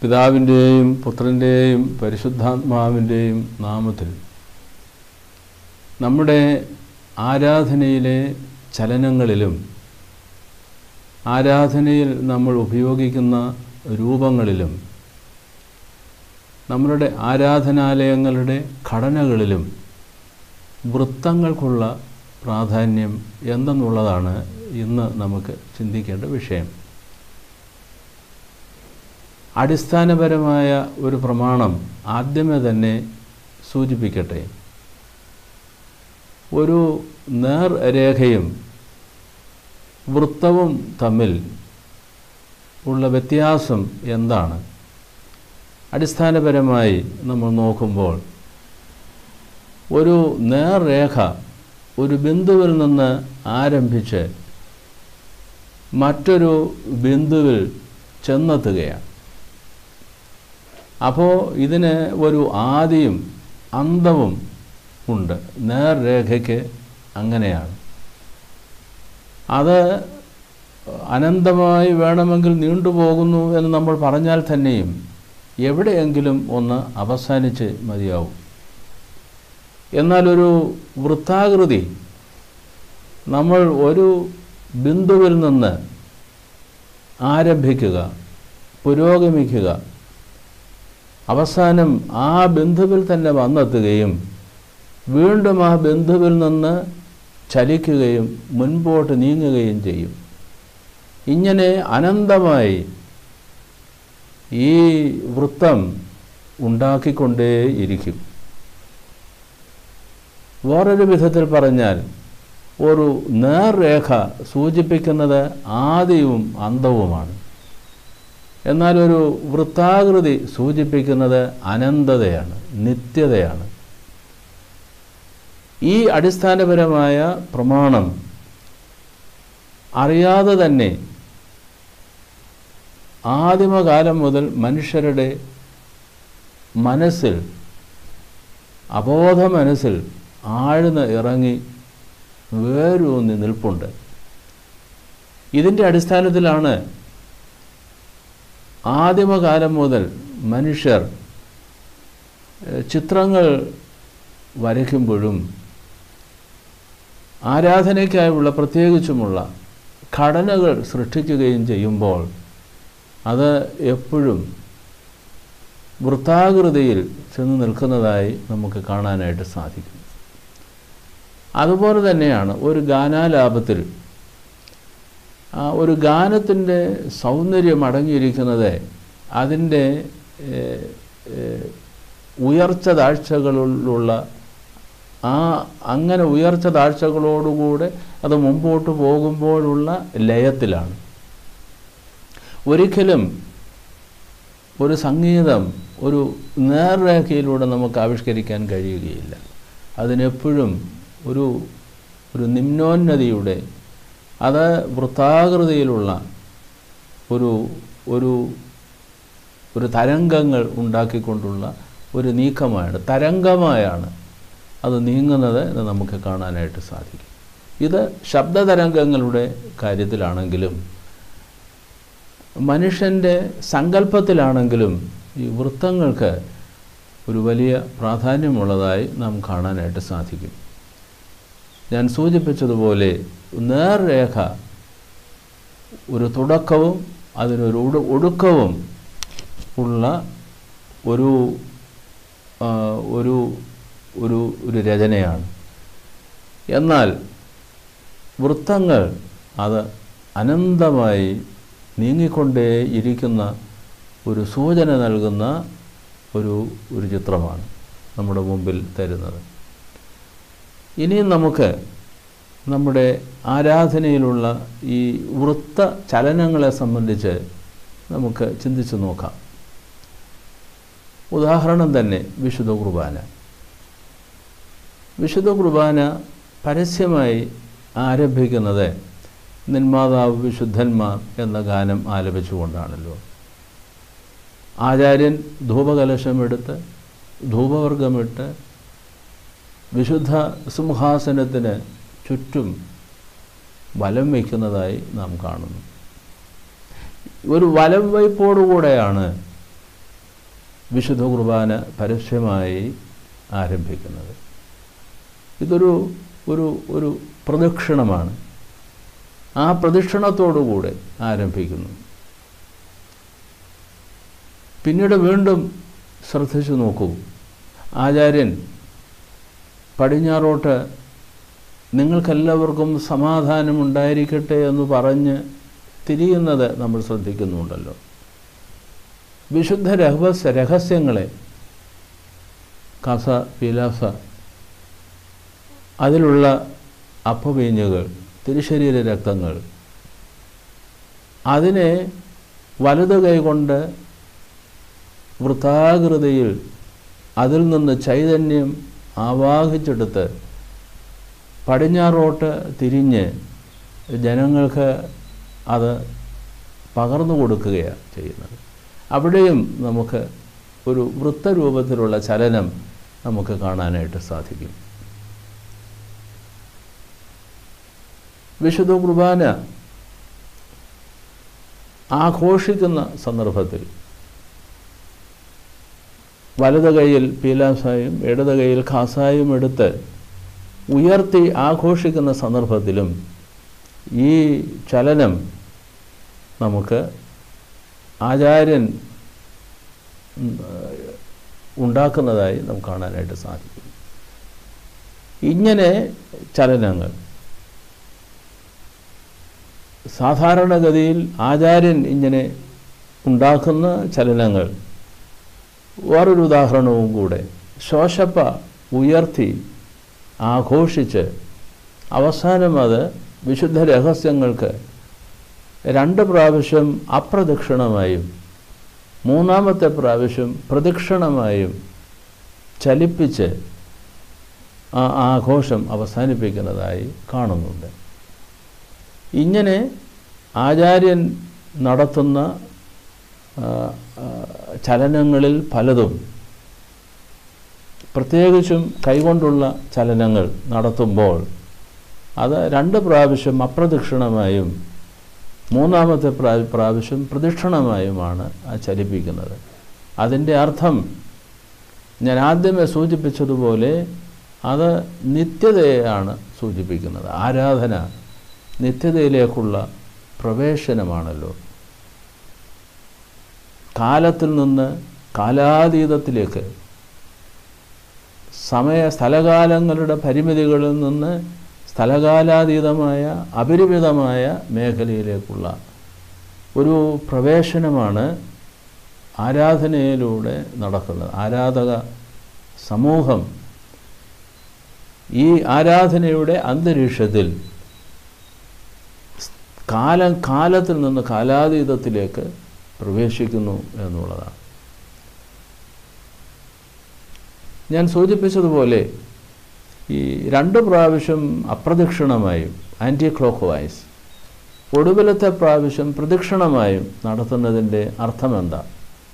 പിതാവിൻ്റെയും പുത്രൻ്റെയും പരിശുദ്ധാത്മാവിൻ്റെയും നാമത്തിൽ നമ്മുടെ ആരാധനയിലെ ചലനങ്ങളിലും ആരാധനയിൽ നമ്മൾ ഉപയോഗിക്കുന്ന രൂപങ്ങളിലും നമ്മളുടെ ആരാധനാലയങ്ങളുടെ ഘടനകളിലും വൃത്തങ്ങൾക്കുള്ള പ്രാധാന്യം എന്തെന്നുള്ളതാണ് ഇന്ന് നമുക്ക് ചിന്തിക്കേണ്ട വിഷയം അടിസ്ഥാനപരമായ ഒരു പ്രമാണം ആദ്യമേ തന്നെ സൂചിപ്പിക്കട്ടെ ഒരു നേർരേഖയും വൃത്തവും തമ്മിൽ ഉള്ള വ്യത്യാസം എന്താണ് അടിസ്ഥാനപരമായി നമ്മൾ നോക്കുമ്പോൾ ഒരു നേർരേഖ ഒരു ബിന്ദുവിൽ നിന്ന് ആരംഭിച്ച് മറ്റൊരു ബിന്ദുവിൽ ചെന്നെത്തുകയാണ് അപ്പോൾ ഇതിന് ഒരു ആദിയും അന്തവും ഉണ്ട് നേർരേഖയ്ക്ക് അങ്ങനെയാണ് അത് അനന്തമായി വേണമെങ്കിൽ നീണ്ടുപോകുന്നു എന്ന് നമ്മൾ പറഞ്ഞാൽ തന്നെയും എവിടെയെങ്കിലും ഒന്ന് അവസാനിച്ച് മതിയാവും എന്നാൽ ഒരു വൃത്താകൃതി നമ്മൾ ഒരു ബിന്ദുവിൽ നിന്ന് ആരംഭിക്കുക പുരോഗമിക്കുക അവസാനം ആ ബിന്ദുവിൽ തന്നെ വന്നെത്തുകയും വീണ്ടും ആ ബിന്ദുവിൽ നിന്ന് ചലിക്കുകയും മുൻപോട്ട് നീങ്ങുകയും ചെയ്യും ഇങ്ങനെ അനന്തമായി ഈ വൃത്തം ഉണ്ടാക്കിക്കൊണ്ടേയിരിക്കും വേറൊരു വിധത്തിൽ പറഞ്ഞാൽ ഒരു നേർരേഖ സൂചിപ്പിക്കുന്നത് ആദിയും അന്തവുമാണ് എന്നാൽ ഒരു വൃത്താകൃതി സൂചിപ്പിക്കുന്നത് അനന്തതയാണ് നിത്യതയാണ് ഈ അടിസ്ഥാനപരമായ പ്രമാണം അറിയാതെ തന്നെ ആദിമകാലം മുതൽ മനുഷ്യരുടെ മനസ്സിൽ അബോധ മനസ്സിൽ ആഴ്ന്ന് ഇറങ്ങി വേരൂന്നി നിൽപ്പുണ്ട് ഇതിൻ്റെ അടിസ്ഥാനത്തിലാണ് ആദിമകാലം മുതൽ മനുഷ്യർ ചിത്രങ്ങൾ വരയ്ക്കുമ്പോഴും ആരാധനയ്ക്കായുള്ള പ്രത്യേകിച്ചുമുള്ള ഘടനകൾ സൃഷ്ടിക്കുകയും ചെയ്യുമ്പോൾ അത് എപ്പോഴും വൃത്താകൃതിയിൽ ചെന്ന് നിൽക്കുന്നതായി നമുക്ക് കാണാനായിട്ട് സാധിക്കും അതുപോലെ തന്നെയാണ് ഒരു ഗാനാലാപത്തിൽ ഒരു ഗാനത്തിൻ്റെ സൗന്ദര്യം അടങ്ങിയിരിക്കുന്നത് അതിൻ്റെ ഉയർച്ച താഴ്ചകളിലുള്ള ആ അങ്ങനെ ഉയർച്ച താഴ്ചകളോടുകൂടെ അത് മുമ്പോട്ട് പോകുമ്പോഴുള്ള ലയത്തിലാണ് ഒരിക്കലും ഒരു സംഗീതം ഒരു നേർരേഖയിലൂടെ നമുക്ക് ആവിഷ്കരിക്കാൻ കഴിയുകയില്ല അതിനെപ്പോഴും ഒരു ഒരു നിമ്നോന്നതിയുടെ അത് വൃത്താകൃതിയിലുള്ള ഒരു ഒരു ഒരു തരംഗങ്ങൾ ഉണ്ടാക്കിക്കൊണ്ടുള്ള ഒരു നീക്കമാണ് തരംഗമായാണ് അത് നീങ്ങുന്നത് എന്ന് നമുക്ക് കാണാനായിട്ട് സാധിക്കും ഇത് ശബ്ദതരംഗങ്ങളുടെ കാര്യത്തിലാണെങ്കിലും മനുഷ്യൻ്റെ സങ്കല്പത്തിലാണെങ്കിലും ഈ വൃത്തങ്ങൾക്ക് ഒരു വലിയ പ്രാധാന്യമുള്ളതായി നാം കാണാനായിട്ട് സാധിക്കും ഞാൻ സൂചിപ്പിച്ചതുപോലെ നേർരേഖ ഒരു തുടക്കവും അതിനൊരു ഒടു ഒടുക്കവും ഉള്ള ഒരു ഒരു ഒരു ഒരു രചനയാണ് എന്നാൽ വൃത്തങ്ങൾ അത് അനന്തമായി നീങ്ങിക്കൊണ്ടേ ഇരിക്കുന്ന ഒരു സൂചന നൽകുന്ന ഒരു ഒരു ചിത്രമാണ് നമ്മുടെ മുമ്പിൽ തരുന്നത് ഇനിയും നമുക്ക് നമ്മുടെ ആരാധനയിലുള്ള ഈ വൃത്ത ചലനങ്ങളെ സംബന്ധിച്ച് നമുക്ക് ചിന്തിച്ചു നോക്കാം ഉദാഹരണം തന്നെ വിശുദ്ധ കുർബാന വിശുദ്ധ കുർബാന പരസ്യമായി ആരംഭിക്കുന്നത് നിന്മാതാവ് വിശുദ്ധന്മാർ എന്ന ഗാനം ആലപിച്ചുകൊണ്ടാണല്ലോ ആചാര്യൻ ധൂപകലശമെടുത്ത് ധൂപവർഗമിട്ട് വിശുദ്ധ സിംഹാസനത്തിന് ചുറ്റും വലം വയ്ക്കുന്നതായി നാം കാണുന്നു ഒരു വലം വയ്പ്പോടുകൂടെയാണ് വിശുദ്ധ കുർബാന പരസ്യമായി ആരംഭിക്കുന്നത് ഇതൊരു ഒരു ഒരു പ്രദക്ഷിണമാണ് ആ പ്രദക്ഷിണത്തോടുകൂടെ ആരംഭിക്കുന്നു പിന്നീട് വീണ്ടും ശ്രദ്ധിച്ചു നോക്കൂ ആചാര്യൻ പടിഞ്ഞാറോട്ട് നിങ്ങൾക്കെല്ലാവർക്കും സമാധാനം ഉണ്ടായിരിക്കട്ടെ എന്ന് പറഞ്ഞ് തിരിയുന്നത് നമ്മൾ ശ്രദ്ധിക്കുന്നുണ്ടല്ലോ വിശുദ്ധ രഹസ്യ രഹസ്യങ്ങളെ കസ വിലാസ അതിലുള്ള അപ്പവീഞ്ഞുകൾ തിരുശരീര രക്തങ്ങൾ അതിനെ വലത് കൈകൊണ്ട് വൃത്താകൃതിയിൽ അതിൽ നിന്ന് ചൈതന്യം ആവാഹിച്ചെടുത്ത് പടിഞ്ഞാറോട്ട് തിരിഞ്ഞ് ജനങ്ങൾക്ക് അത് പകർന്നു കൊടുക്കുകയാണ് ചെയ്യുന്നത് അവിടെയും നമുക്ക് ഒരു വൃത്തരൂപത്തിലുള്ള ചലനം നമുക്ക് കാണാനായിട്ട് സാധിക്കും വിശുദ്ധ കുർബാന ആഘോഷിക്കുന്ന സന്ദർഭത്തിൽ വലത് കൈയിൽ പീലാസായും ഇടത് കൈയിൽ ഖാസായും എടുത്ത് ഉയർത്തി ആഘോഷിക്കുന്ന സന്ദർഭത്തിലും ഈ ചലനം നമുക്ക് ആചാര്യൻ ഉണ്ടാക്കുന്നതായി നമുക്ക് കാണാനായിട്ട് സാധിക്കും ഇങ്ങനെ ചലനങ്ങൾ സാധാരണഗതിയിൽ ആചാര്യൻ ഇങ്ങനെ ഉണ്ടാക്കുന്ന ചലനങ്ങൾ വേറൊരു ഉദാഹരണവും കൂടെ ശോശപ്പ ഉയർത്തി ആഘോഷിച്ച് അവസാനം അത് വിശുദ്ധ രഹസ്യങ്ങൾക്ക് രണ്ട് പ്രാവശ്യം അപ്രദക്ഷിണമായും മൂന്നാമത്തെ പ്രാവശ്യം പ്രദക്ഷിണമായും ചലിപ്പിച്ച് ആ ആഘോഷം അവസാനിപ്പിക്കുന്നതായി കാണുന്നുണ്ട് ഇങ്ങനെ ആചാര്യൻ നടത്തുന്ന ചലനങ്ങളിൽ പലതും പ്രത്യേകിച്ചും കൈകൊണ്ടുള്ള ചലനങ്ങൾ നടത്തുമ്പോൾ അത് രണ്ട് പ്രാവശ്യം അപ്രദക്ഷിണമായും മൂന്നാമത്തെ പ്രാവശ്യം പ്രദക്ഷിണമായുമാണ് ആ ചലിപ്പിക്കുന്നത് അതിൻ്റെ അർത്ഥം ഞാൻ ആദ്യമേ സൂചിപ്പിച്ചതുപോലെ അത് നിത്യതയെയാണ് സൂചിപ്പിക്കുന്നത് ആരാധന നിത്യതയിലേക്കുള്ള പ്രവേശനമാണല്ലോ കാലത്തിൽ നിന്ന് കാലാതീതത്തിലേക്ക് സമയ സ്ഥലകാലങ്ങളുടെ പരിമിതികളിൽ നിന്ന് സ്ഥലകാലാതീതമായ അപരിമിതമായ മേഖലയിലേക്കുള്ള ഒരു പ്രവേശനമാണ് ആരാധനയിലൂടെ നടക്കുന്നത് ആരാധക സമൂഹം ഈ ആരാധനയുടെ അന്തരീക്ഷത്തിൽ കാലം കാലത്തിൽ നിന്ന് കാലാതീതത്തിലേക്ക് പ്രവേശിക്കുന്നു എന്നുള്ളതാണ് ഞാൻ സൂചിപ്പിച്ചതുപോലെ ഈ രണ്ട് പ്രാവശ്യം അപ്രദക്ഷിണമായും ആൻറ്റി ക്ലോക്ക് വൈസ് ഒടുവിലത്തെ പ്രാവശ്യം പ്രദക്ഷിണമായും നടത്തുന്നതിൻ്റെ അർത്ഥമെന്താ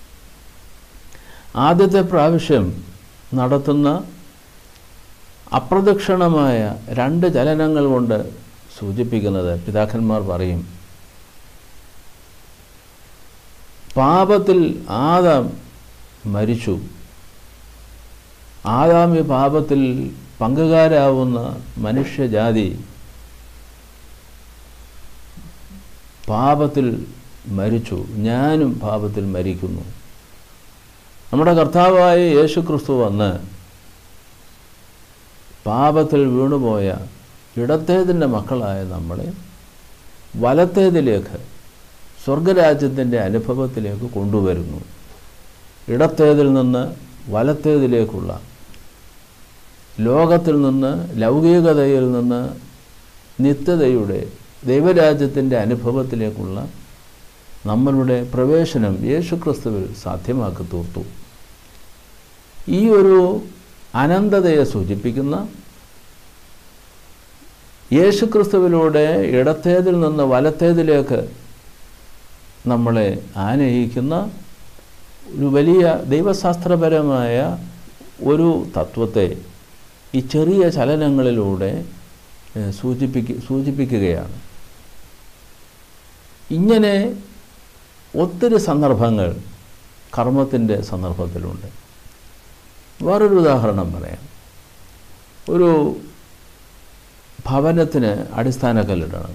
ആദ്യത്തെ പ്രാവശ്യം നടത്തുന്ന അപ്രദക്ഷിണമായ രണ്ട് ചലനങ്ങൾ കൊണ്ട് സൂചിപ്പിക്കുന്നത് പിതാക്കന്മാർ പറയും പാപത്തിൽ ആദാം മരിച്ചു ആദാമി പാപത്തിൽ പങ്കുകാരാവുന്ന മനുഷ്യജാതി പാപത്തിൽ മരിച്ചു ഞാനും പാപത്തിൽ മരിക്കുന്നു നമ്മുടെ കർത്താവായ യേശു ക്രിസ്തു വന്ന് പാപത്തിൽ വീണുപോയ ഇടത്തേതിൻ്റെ മക്കളായ നമ്മളെ വലത്തേതിലേക്ക് സ്വർഗരാജ്യത്തിൻ്റെ അനുഭവത്തിലേക്ക് കൊണ്ടുവരുന്നു ഇടത്തേതിൽ നിന്ന് വലത്തേതിലേക്കുള്ള ലോകത്തിൽ നിന്ന് ലൗകികതയിൽ നിന്ന് നിത്യതയുടെ ദൈവരാജ്യത്തിൻ്റെ അനുഭവത്തിലേക്കുള്ള നമ്മളുടെ പ്രവേശനം യേശുക്രിസ്തുവിൽ സാധ്യമാക്കി തീർത്തു ഈ ഒരു അനന്തതയെ സൂചിപ്പിക്കുന്ന യേശുക്രിസ്തുവിലൂടെ ഇടത്തേതിൽ നിന്ന് വലത്തേതിലേക്ക് നമ്മളെ ആനയിക്കുന്ന ഒരു വലിയ ദൈവശാസ്ത്രപരമായ ഒരു തത്വത്തെ ഈ ചെറിയ ചലനങ്ങളിലൂടെ സൂചിപ്പിക്ക സൂചിപ്പിക്കുകയാണ് ഇങ്ങനെ ഒത്തിരി സന്ദർഭങ്ങൾ കർമ്മത്തിൻ്റെ സന്ദർഭത്തിലുണ്ട് വേറൊരു ഉദാഹരണം പറയാം ഒരു ഭവനത്തിന് അടിസ്ഥാന കല്ലിടണം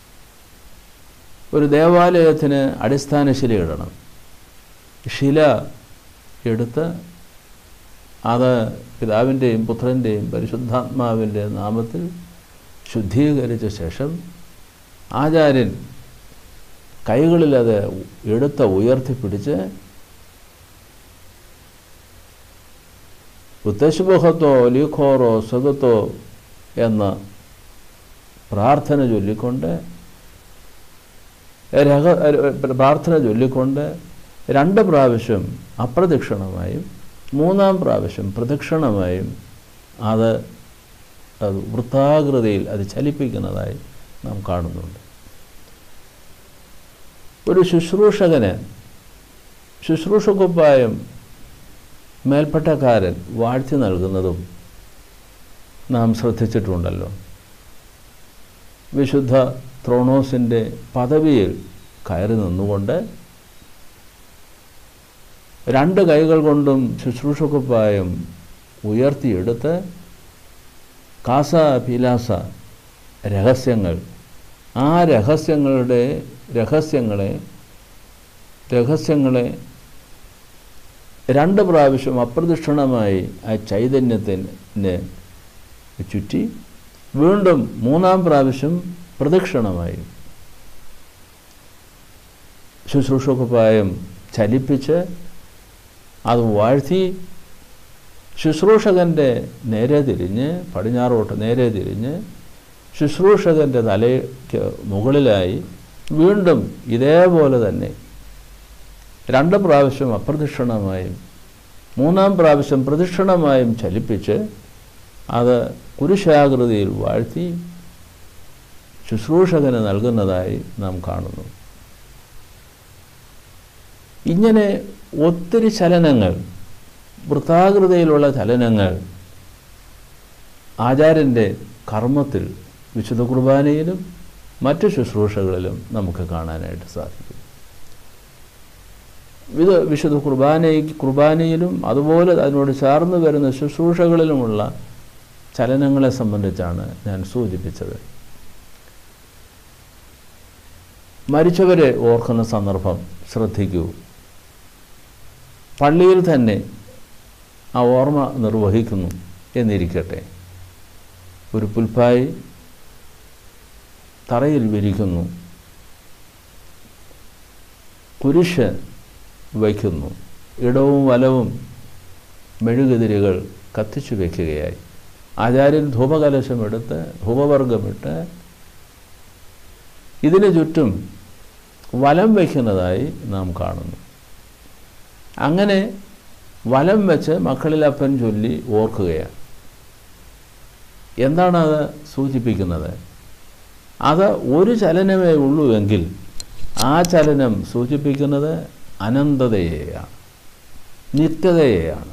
ഒരു ദേവാലയത്തിന് അടിസ്ഥാന ശില ഇടണം ശില എടുത്ത് അത് പിതാവിൻ്റെയും പുത്രൻ്റെയും പരിശുദ്ധാത്മാവിൻ്റെ നാമത്തിൽ ശുദ്ധീകരിച്ച ശേഷം ആചാര്യൻ കൈകളിൽ അത് എടുത്ത് ഉയർത്തിപ്പിടിച്ച് ഉത്തശുബഹത്തോ ലീഖോറോ സുഖത്തോ എന്ന പ്രാർത്ഥന ചൊല്ലിക്കൊണ്ട് രഹ പ്രാർത്ഥന ചൊല്ലിക്കൊണ്ട് രണ്ട് പ്രാവശ്യം അപ്രദക്ഷിണമായും മൂന്നാം പ്രാവശ്യം പ്രദക്ഷിണമായും അത് അത് വൃത്താകൃതിയിൽ അത് ചലിപ്പിക്കുന്നതായി നാം കാണുന്നുണ്ട് ഒരു ശുശ്രൂഷകന് ശുശ്രൂഷക്കുപ്പായം മേൽപ്പട്ടക്കാരൻ വാഴ്ത്തി നൽകുന്നതും നാം ശ്രദ്ധിച്ചിട്ടുണ്ടല്ലോ വിശുദ്ധ ത്രോണോസിൻ്റെ പദവിയിൽ കയറി നിന്നുകൊണ്ട് രണ്ട് കൈകൾ കൊണ്ടും ശുശ്രൂഷക്കുപ്പായം ഉയർത്തിയെടുത്ത് കാസ പീലാസ രഹസ്യങ്ങൾ ആ രഹസ്യങ്ങളുടെ രഹസ്യങ്ങളെ രഹസ്യങ്ങളെ രണ്ട് പ്രാവശ്യം അപ്രദക്ഷിണമായി ആ ചൈതന്യത്തിന് ചുറ്റി വീണ്ടും മൂന്നാം പ്രാവശ്യം പ്രദക്ഷിണമായി ശുശ്രൂഷക്കുപ്പായം ചലിപ്പിച്ച് അത് വാഴ്ത്തി ശുശ്രൂഷകൻ്റെ നേരെ തിരിഞ്ഞ് പടിഞ്ഞാറോട്ട് നേരെ തിരിഞ്ഞ് ശുശ്രൂഷകൻ്റെ തലയ്ക്ക് മുകളിലായി വീണ്ടും ഇതേപോലെ തന്നെ രണ്ട് പ്രാവശ്യം അപ്രദക്ഷിണമായും മൂന്നാം പ്രാവശ്യം പ്രദക്ഷിണമായും ചലിപ്പിച്ച് അത് കുരിശാകൃതിയിൽ വാഴ്ത്തി ശുശ്രൂഷകന് നൽകുന്നതായി നാം കാണുന്നു ഇങ്ങനെ ഒത്തിരി ചലനങ്ങൾ വൃത്താകൃതിയിലുള്ള ചലനങ്ങൾ ആചാര്യൻ്റെ കർമ്മത്തിൽ വിശുദ്ധ കുർബാനയിലും മറ്റു ശുശ്രൂഷകളിലും നമുക്ക് കാണാനായിട്ട് സാധിക്കും ഇത് വിശുദ്ധ കുർബാന കുർബാനയിലും അതുപോലെ അതിനോട് ചേർന്ന് വരുന്ന ശുശ്രൂഷകളിലുമുള്ള ചലനങ്ങളെ സംബന്ധിച്ചാണ് ഞാൻ സൂചിപ്പിച്ചത് മരിച്ചവരെ ഓർക്കുന്ന സന്ദർഭം ശ്രദ്ധിക്കൂ പള്ളിയിൽ തന്നെ ആ ഓർമ്മ നിർവഹിക്കുന്നു എന്നിരിക്കട്ടെ ഒരു പുൽപ്പായി തറയിൽ വിരിക്കുന്നു കുരിശ് വയ്ക്കുന്നു ഇടവും വലവും മെഴുകുതിരികൾ കത്തിച്ചു വയ്ക്കുകയായി ആചാര്യൻ ധൂപകലശം എടുത്ത് ധൂപവർഗമിട്ട് ഇതിന് ചുറ്റും വലം വയ്ക്കുന്നതായി നാം കാണുന്നു അങ്ങനെ വലം വെച്ച് മക്കളിലപ്പൻ ചൊല്ലി ഓർക്കുകയാണ് എന്താണ് അത് സൂചിപ്പിക്കുന്നത് അത് ഒരു ചലനമേ ഉള്ളൂ എങ്കിൽ ആ ചലനം സൂചിപ്പിക്കുന്നത് അനന്തതയെയാണ് നിത്യതയെയാണ്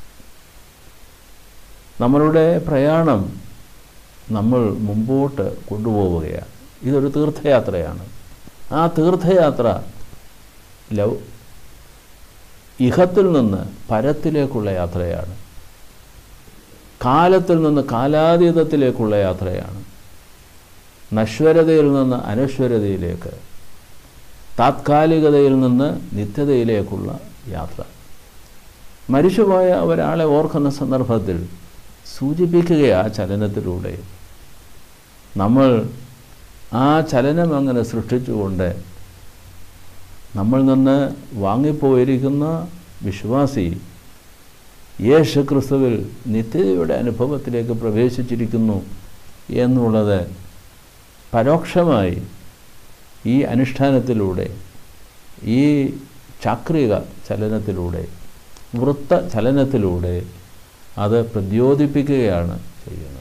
നമ്മളുടെ പ്രയാണം നമ്മൾ മുമ്പോട്ട് കൊണ്ടുപോവുകയാണ് ഇതൊരു തീർത്ഥയാത്രയാണ് ആ തീർത്ഥയാത്ര ലവ് ഇഹത്തിൽ നിന്ന് പരത്തിലേക്കുള്ള യാത്രയാണ് കാലത്തിൽ നിന്ന് കാലാതീതത്തിലേക്കുള്ള യാത്രയാണ് നശ്വരതയിൽ നിന്ന് അനശ്വരതയിലേക്ക് താത്കാലികതയിൽ നിന്ന് നിത്യതയിലേക്കുള്ള യാത്ര മരിച്ചുപോയ ഒരാളെ ഓർക്കുന്ന സന്ദർഭത്തിൽ സൂചിപ്പിക്കുകയാ ചലനത്തിലൂടെ നമ്മൾ ആ ചലനം അങ്ങനെ സൃഷ്ടിച്ചുകൊണ്ട് നമ്മൾ നിന്ന് വാങ്ങിപ്പോയിരിക്കുന്ന വിശ്വാസി യേശു ക്രിസ്തുവിൽ നിത്യതയുടെ അനുഭവത്തിലേക്ക് പ്രവേശിച്ചിരിക്കുന്നു എന്നുള്ളത് പരോക്ഷമായി ഈ അനുഷ്ഠാനത്തിലൂടെ ഈ ചാക്രിക ചലനത്തിലൂടെ വൃത്ത ചലനത്തിലൂടെ അത് പ്രദ്യോതിപ്പിക്കുകയാണ് ചെയ്യുന്നത്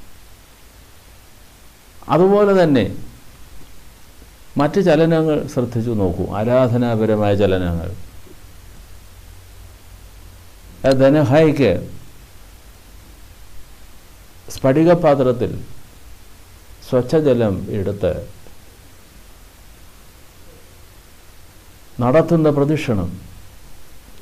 അതുപോലെ തന്നെ മറ്റ് ചലനങ്ങൾ ശ്രദ്ധിച്ചു നോക്കൂ ആരാധനാപരമായ ചലനങ്ങൾ ധനഹായിക്ക് സ്ഫടികപാത്രത്തിൽ സ്വച്ഛജലം എടുത്ത് നടത്തുന്ന പ്രദക്ഷിണം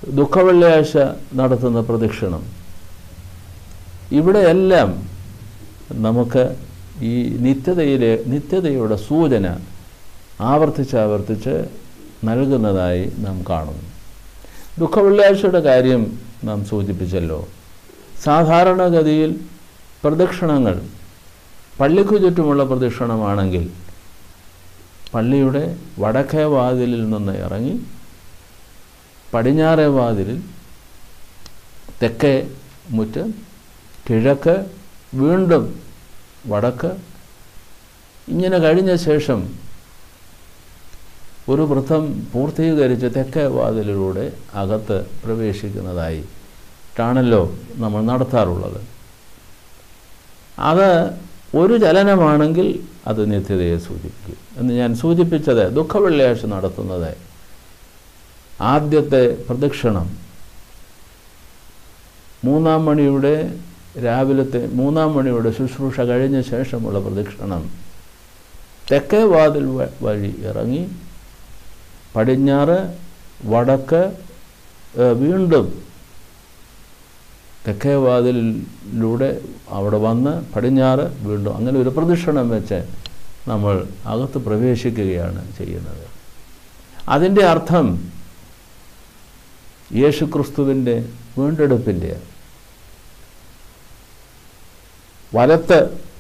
ദുഃഖവെള്ളിയാഴ്ച നടത്തുന്ന പ്രദക്ഷിണം ഇവിടെയെല്ലാം നമുക്ക് ഈ നിത്യതയിലെ നിത്യതയുടെ സൂചന ആവർത്തിച്ച് ആവർത്തിച്ച് നൽകുന്നതായി നാം കാണുന്നു ദുഃഖവെള്ളിയാഴ്ചയുടെ കാര്യം നാം സൂചിപ്പിച്ചല്ലോ സാധാരണഗതിയിൽ പ്രദക്ഷിണങ്ങൾ പള്ളിക്കു ചുറ്റുമുള്ള പ്രദക്ഷിണമാണെങ്കിൽ പള്ളിയുടെ വടക്കേ വാതിലിൽ നിന്ന് ഇറങ്ങി പടിഞ്ഞാറേ വാതിലിൽ തെക്കേ മുറ്റം കിഴക്ക് വീണ്ടും വടക്ക് ഇങ്ങനെ കഴിഞ്ഞ ശേഷം ഒരു വൃത്തം പൂർത്തീകരിച്ച് തെക്കേ വാതിലിലൂടെ അകത്ത് പ്രവേശിക്കുന്നതായി ട്ടാണല്ലോ നമ്മൾ നടത്താറുള്ളത് അത് ഒരു ചലനമാണെങ്കിൽ അത് നിത്യതയെ സൂചിപ്പിക്കും എന്ന് ഞാൻ സൂചിപ്പിച്ചത് ദുഃഖവെള്ളിയാഴ്ച നടത്തുന്നത് ആദ്യത്തെ പ്രദക്ഷിണം മൂന്നാം മണിയുടെ രാവിലത്തെ മൂന്നാം മണിയുടെ ശുശ്രൂഷ കഴിഞ്ഞ ശേഷമുള്ള പ്രദക്ഷിണം തെക്കേ വാതിൽ വ- വഴി ഇറങ്ങി പടിഞ്ഞാറ് വടക്ക് ഏഹ്, വീണ്ടും തെക്കേ വാതിലിലൂടെ അവിടെ വന്ന് പടിഞ്ഞാറ് വീണ്ടും അങ്ങനെ ഒരു പ്രദക്ഷിണം വെച്ച് നമ്മൾ അകത്ത് പ്രവേശിക്കുകയാണ് ചെയ്യുന്നത് അതിൻ്റെ അർത്ഥം യേശുക്രിസ്തുവിൻ്റെ വീണ്ടെടുപ്പിൻ്റെ വലത്ത്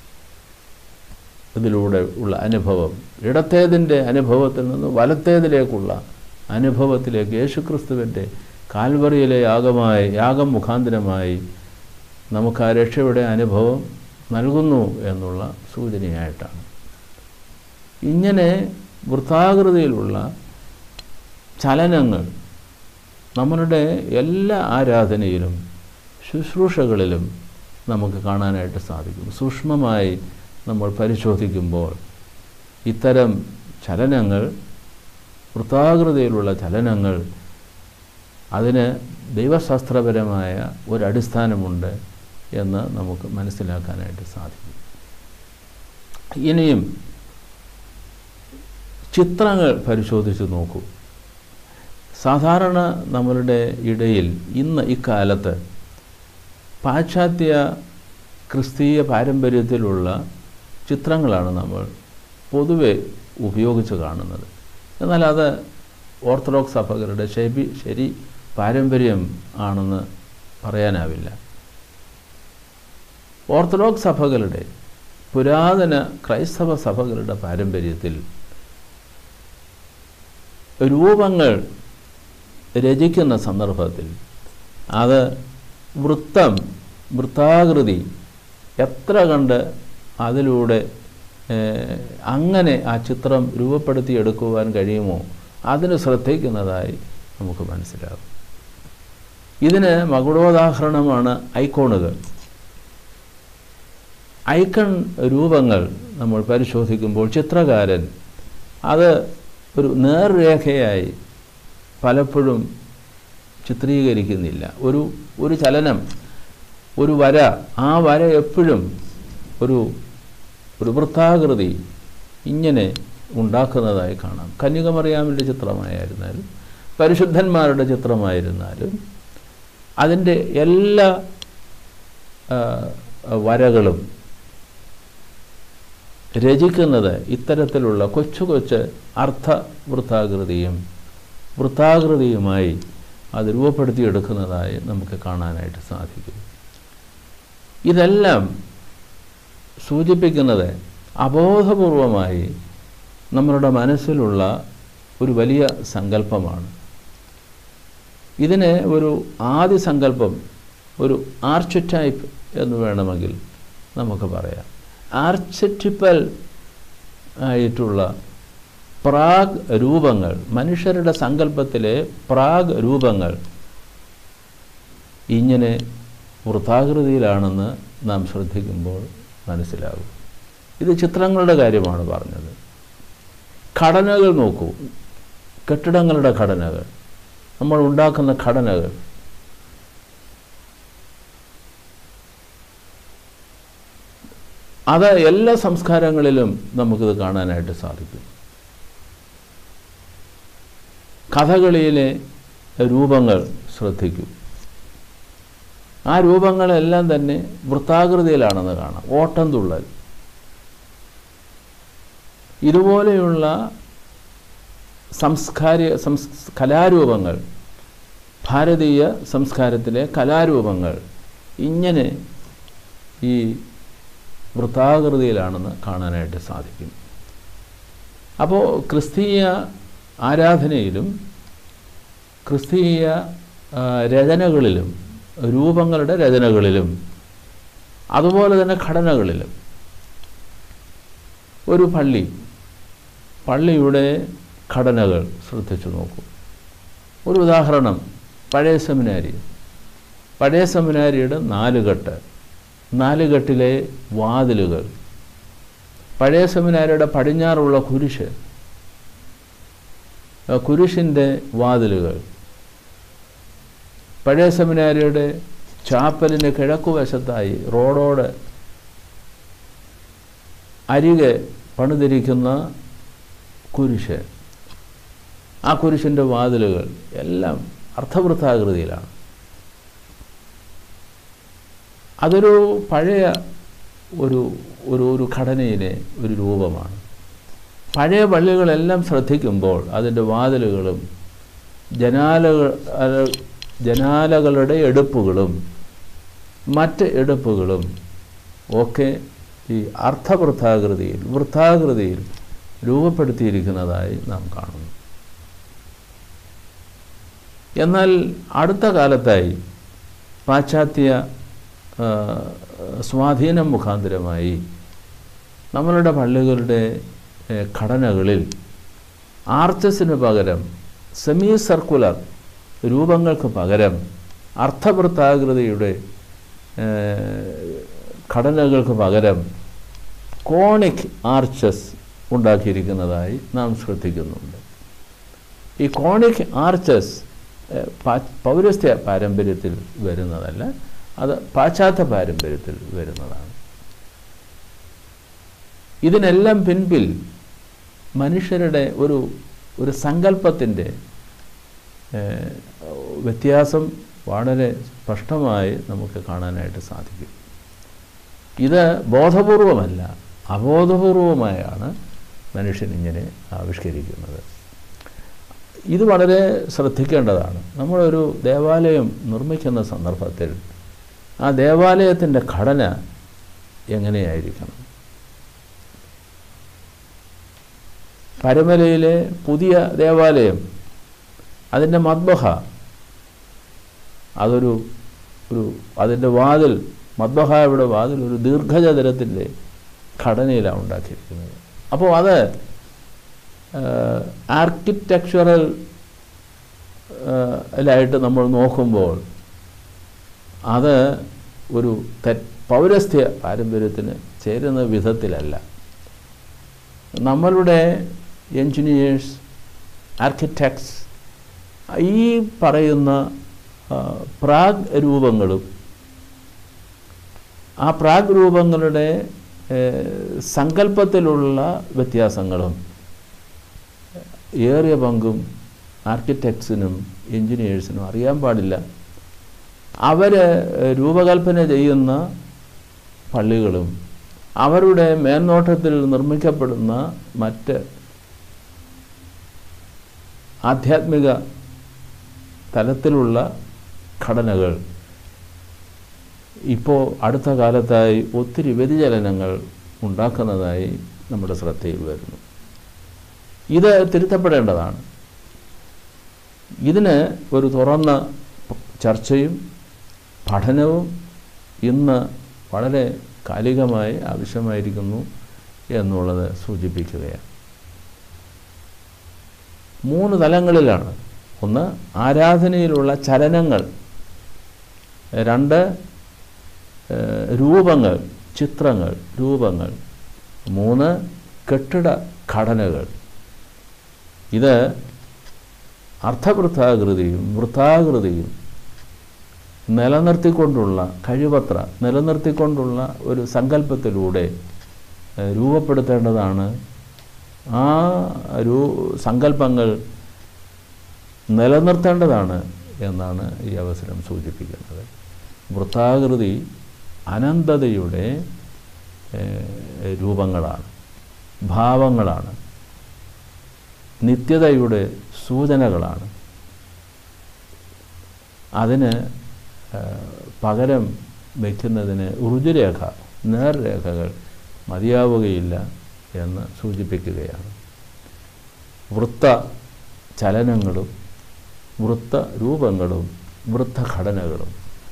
ഇതിലൂടെ ഉള്ള അനുഭവം ഇടത്തേതിൻ്റെ അനുഭവത്തിൽ നിന്ന് വലത്തേതിലേക്കുള്ള അനുഭവത്തിലേക്ക് യേശുക്രിസ്തുവിൻ്റെ കാൽവറിയിലെ യാഗമായി യാഗം മുഖാന്തരമായി നമുക്ക് ആ രക്ഷയുടെ അനുഭവം നൽകുന്നു എന്നുള്ള സൂചനയായിട്ടാണ് ഇങ്ങനെ വൃത്താകൃതിയിലുള്ള ചലനങ്ങൾ നമ്മളുടെ എല്ലാ ആരാധനയിലും ശുശ്രൂഷകളിലും നമുക്ക് കാണാനായിട്ട് സാധിക്കും സൂക്ഷ്മമായി നമ്മൾ പരിശോധിക്കുമ്പോൾ ഇത്തരം ചലനങ്ങൾ വൃത്താകൃതിയിലുള്ള ചലനങ്ങൾ അതിന് ദൈവശാസ്ത്രപരമായ ഒരടിസ്ഥാനമുണ്ട് എന്ന് നമുക്ക് മനസ്സിലാക്കാനായിട്ട് സാധിക്കും ഇനിയും ചിത്രങ്ങൾ പരിശോധിച്ച് നോക്കൂ സാധാരണ നമ്മളുടെ ഇടയിൽ ഇന്ന് ഇക്കാലത്ത് പാശ്ചാത്യ ക്രിസ്തീയ പാരമ്പര്യത്തിലുള്ള ചിത്രങ്ങളാണ് നമ്മൾ പൊതുവെ ഉപയോഗിച്ച് കാണുന്നത് എന്നാൽ അത് ഓർത്തഡോക്സ് സഭകളുടെ ശരി ശരി പാരമ്പര്യം ആണെന്ന് പറയാനാവില്ല ഓർത്തഡോക്സ് സഭകളുടെ പുരാതന ക്രൈസ്തവ സഭകളുടെ പാരമ്പര്യത്തിൽ രൂപങ്ങൾ രചിക്കുന്ന സന്ദർഭത്തിൽ അത് വൃത്തം വൃത്താകൃതി എത്ര കണ്ട് അതിലൂടെ ഏഹ്, അങ്ങനെ ആ ചിത്രം രൂപപ്പെടുത്തിയെടുക്കുവാൻ കഴിയുമോ അതിന് ശ്രദ്ധിക്കുന്നതായി നമുക്ക് മനസ്സിലാകും ഇതിന് മകുടോദാഹരണമാണ് ഐക്കോണുകൾ ഐക്കൺ രൂപങ്ങൾ നമ്മൾ പരിശോധിക്കുമ്പോൾ ചിത്രകാരൻ അത് ഒരു നേർരേഖയായി പലപ്പോഴും ചിത്രീകരിക്കുന്നില്ല ഒരു ഒരു ചലനം ഒരു വര ആ വര എപ്പോഴും ഒരു ഒരു വൃത്താകൃതി ഇങ്ങനെ ഉണ്ടാക്കുന്നതായി കാണാം കന്യകമറിയാമിൻ്റെ ചിത്രമായിരുന്നാലും പരിശുദ്ധന്മാരുടെ ചിത്രമായിരുന്നാലും അതിൻ്റെ എല്ലാ ആ, വരകളും രചിക്കുന്നത് ഇത്തരത്തിലുള്ള കൊച്ചു കൊച്ചു അർത്ഥ വൃത്താകൃതിയും വൃത്താകൃതിയുമായി അത് രൂപപ്പെടുത്തിയെടുക്കുന്നതായി നമുക്ക് കാണാനായിട്ട് സാധിക്കും ഇതെല്ലാം സൂചിപ്പിക്കുന്നത് അബോധപൂർവമായി നമ്മളുടെ മനസ്സിലുള്ള ഒരു വലിയ സങ്കല്പമാണ് ഇതിന് ഒരു ആദ്യ സങ്കല്പം ഒരു ആർച്ചിറ്റൈപ്പ് എന്ന് വേണമെങ്കിൽ നമുക്ക് പറയാം ആർച്ചിറ്റിപ്പൽ ആയിട്ടുള്ള പ്രാഗ് രൂപങ്ങൾ മനുഷ്യരുടെ സങ്കല്പത്തിലെ പ്രാഗ് രൂപങ്ങൾ ഇങ്ങനെ വൃത്താകൃതിയിലാണെന്ന് നാം ശ്രദ്ധിക്കുമ്പോൾ മനസ്സിലാകും ഇത് ചിത്രങ്ങളുടെ കാര്യമാണ് പറഞ്ഞത് ഘടനകൾ നോക്കൂ കെട്ടിടങ്ങളുടെ ഘടനകൾ നമ്മൾ ഉണ്ടാക്കുന്ന ഘടനകൾ അത് എല്ലാ സംസ്കാരങ്ങളിലും നമുക്കിത് കാണാനായിട്ട് സാധിക്കും കഥകളിയിലെ രൂപങ്ങൾ ശ്രദ്ധിക്കൂ ആ രൂപങ്ങളെല്ലാം തന്നെ വൃത്താകൃതിയിലാണെന്ന് കാണാം ഓട്ടം തുള്ളൽ ഇതുപോലെയുള്ള സംസ്കാര സംസ് കലാരൂപങ്ങൾ ഭാരതീയ സംസ്കാരത്തിലെ കലാരൂപങ്ങൾ ഇങ്ങനെ ഈ വൃത്താകൃതിയിലാണെന്ന് കാണാനായിട്ട് സാധിക്കും അപ്പോൾ ക്രിസ്തീയ ആരാധനയിലും ക്രിസ്തീയ ആ, രചനകളിലും രൂപങ്ങളുടെ രചനകളിലും അതുപോലെ തന്നെ ഘടനകളിലും ഒരു പള്ളി പള്ളിയുടെ ഘടനകൾ ശ്രദ്ധിച്ചു നോക്കൂ ഒരു ഉദാഹരണം പഴയ സെമിനാരി പഴയ സെമിനാരിയുടെ നാലുകെട്ട് നാലുകെട്ടിലെ വാതിലുകൾ പഴയ സെമിനാരിയുടെ പടിഞ്ഞാറുള്ള കുരിശ് ആ കുരിശിൻ്റെ വാതിലുകൾ പഴയ സെമിനാരിയുടെ ചാപ്പലിൻ്റെ കിഴക്കുവശത്തായി റോഡോട് അരികെ പണിതിരിക്കുന്ന കുരിശ് ആ കുരിശിൻ്റെ വാതിലുകൾ എല്ലാം അർത്ഥവൃത്താകൃതിയിലാണ് അതൊരു പഴയ ഒരു ഒരു ഒരു ഘടനയിലെ ഒരു രൂപമാണ് പഴയ പള്ളികളെല്ലാം ശ്രദ്ധിക്കുമ്പോൾ അതിൻ്റെ വാതിലുകളും ജനാലകൾ അല- ജനാലകളുടെ എടുപ്പുകളും മറ്റ് എടുപ്പുകളും ഒക്കെ ഈ അർത്ഥവൃത്താകൃതിയിൽ വൃത്താകൃതിയിൽ രൂപപ്പെടുത്തിയിരിക്കുന്നതായി നാം കാണുന്നു എന്നാൽ അടുത്ത കാലത്തായി പാശ്ചാത്യ ആ, സ്വാധീനം മുഖാന്തരമായി നമ്മളുടെ പള്ളികളുടെ ഏ, ഘടനകളിൽ ആർച്ചസിന് പകരം സെമി സർക്കുലർ രൂപങ്ങൾക്ക് പകരം അർത്ഥവൃത്താകൃതിയുടെ ഏ, ഘടനകൾക്ക് പകരം കോണിക് ആർച്ചസ് ഉണ്ടാക്കിയിരിക്കുന്നതായി നാം ശ്രദ്ധിക്കുന്നുണ്ട് ഈ കോണിക് ആർച്ചസ് ഏ, പാ- പൗരസ്ത്യ പാരമ്പര്യത്തിൽ വരുന്നതല്ല അത് പാശ്ചാത്യ പാരമ്പര്യത്തിൽ വരുന്നതാണ് ഇതിനെല്ലാം പിൻപിൽ മനുഷ്യരുടെ ഒരു ഒരു സങ്കല്പത്തിൻ്റെ ഏഹ്, വ്യത്യാസം വളരെ സ്പഷ്ടമായി നമുക്ക് കാണാനായിട്ട് സാധിക്കും ഇത് ബോധപൂർവമല്ല അബോധപൂർവമായാണ് മനുഷ്യൻ ഇങ്ങനെ ആവിഷ്കരിക്കുന്നത് ഇത് വളരെ ശ്രദ്ധിക്കേണ്ടതാണ് നമ്മളൊരു ദേവാലയം നിർമ്മിക്കുന്ന സന്ദർഭത്തിൽ ആ ദേവാലയത്തിൻ്റെ ഘടന എങ്ങനെയായിരിക്കണം പരമലയിലെ പുതിയ ദേവാലയം അതിൻ്റെ മദ്ബഹ അതൊരു ഒരു അതിൻ്റെ വാതിൽ മദ്ബഹായുടെ വാതിൽ ഒരു ദീർഘചതുരത്തിൻ്റെ ഘടനയിലാണ് ഉണ്ടാക്കിയിരിക്കുന്നത് അപ്പോൾ അത് ആർക്കിടെക്ചറൽ ലായിട്ട് നമ്മൾ നോക്കുമ്പോൾ അത് ഒരു തെ പൗരസ്ത്യ പാരമ്പര്യത്തിന് ചേരുന്ന വിധത്തിലല്ല നമ്മളുടെ എൻജിനീയേഴ്സ് ആർക്കിടെക്ട്സ് ഈ പറയുന്ന ആ, പ്രാഗ് രൂപങ്ങളും ആ പ്രാഗ് രൂപങ്ങളുടെ ഏഹ്, സങ്കല്പത്തിലുള്ള വ്യത്യാസങ്ങളും ഏറിയ പങ്കും ആർക്കിടെക്ട്സിനും എൻജിനീയേഴ്സിനും അറിയാൻ പാടില്ല അവർ രൂപകൽപ്പന ചെയ്യുന്ന പള്ളികളും അവരുടെ മേൽനോട്ടത്തിൽ നിർമ്മിക്കപ്പെടുന്ന മറ്റ് ആധ്യാത്മിക തലത്തിലുള്ള ഘടനകൾ ഇപ്പോൾ അടുത്ത കാലത്തായി ഒത്തിരി വ്യതിചലനങ്ങൾ ഉണ്ടാക്കുന്നതായി നമ്മുടെ ശ്രദ്ധയിൽ വരുന്നു ഇത് തിരുത്തപ്പെടേണ്ടതാണ് ഇതിന് ഒരു തുറന്ന ചർച്ചയും പഠനവും ഇന്ന് വളരെ കാലികമായി ആവശ്യമായിരിക്കുന്നു എന്നുള്ളത് സൂചിപ്പിക്കുകയാണ് മൂന്ന് തലങ്ങളിലാണ് ഒന്ന് ആരാധനയിലുള്ള ചലനങ്ങൾ രണ്ട് ഏഹ്, രൂപങ്ങൾ ചിത്രങ്ങൾ രൂപങ്ങൾ മൂന്ന് കെട്ടിട ഘടനകൾ ഇത് അർത്ഥവൃത്താകൃതിയും വൃത്താകൃതിയും നിലനിർത്തിക്കൊണ്ടുള്ള കഴിവത്ര നിലനിർത്തിക്കൊണ്ടുള്ള ഒരു സങ്കല്പത്തിലൂടെ ഏഹ്, രൂപപ്പെടുത്തേണ്ടതാണ് ആ രൂ സങ്കല്പങ്ങൾ നിലനിർത്തേണ്ടതാണ് എന്നാണ് ഈ അവസരം സൂചിപ്പിക്കുന്നത് വൃത്താകൃതി അനന്തതയുടെ ഏഹ്, രൂപങ്ങളാണ് ഭാവങ്ങളാണ് നിത്യതയുടെ സൂചനകളാണ് അതിന് ഏഹ്, പകരം വയ്ക്കുന്നതിന് ഋജുരേഖ നേർരേഖകൾ മതിയാവുകയില്ല എന്ന് സൂചിപ്പിക്കുകയാണ് വൃത്ത ചലനങ്ങളും വൃത്ത രൂപങ്ങളും വൃത്തഘടനകളും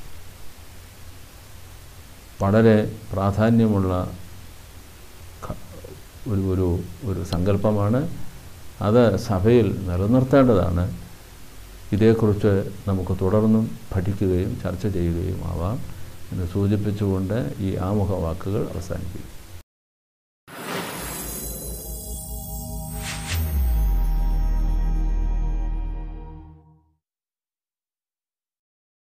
വളരെ പ്രാധാന്യമുള്ള ഖ- ഒരു ഒരു ഒരു സങ്കല്പമാണ് അത് സഭയിൽ നിലനിർത്തേണ്ടതാണ് ഇതേക്കുറിച്ച് നമുക്ക് തുടർന്നും പഠിക്കുകയും ചർച്ച ചെയ്യുകയും ആവാം എന്ന് സൂചിപ്പിച്ചുകൊണ്ട് ഈ ആമുഖ വാക്കുകൾ അവസാനിപ്പിക്കും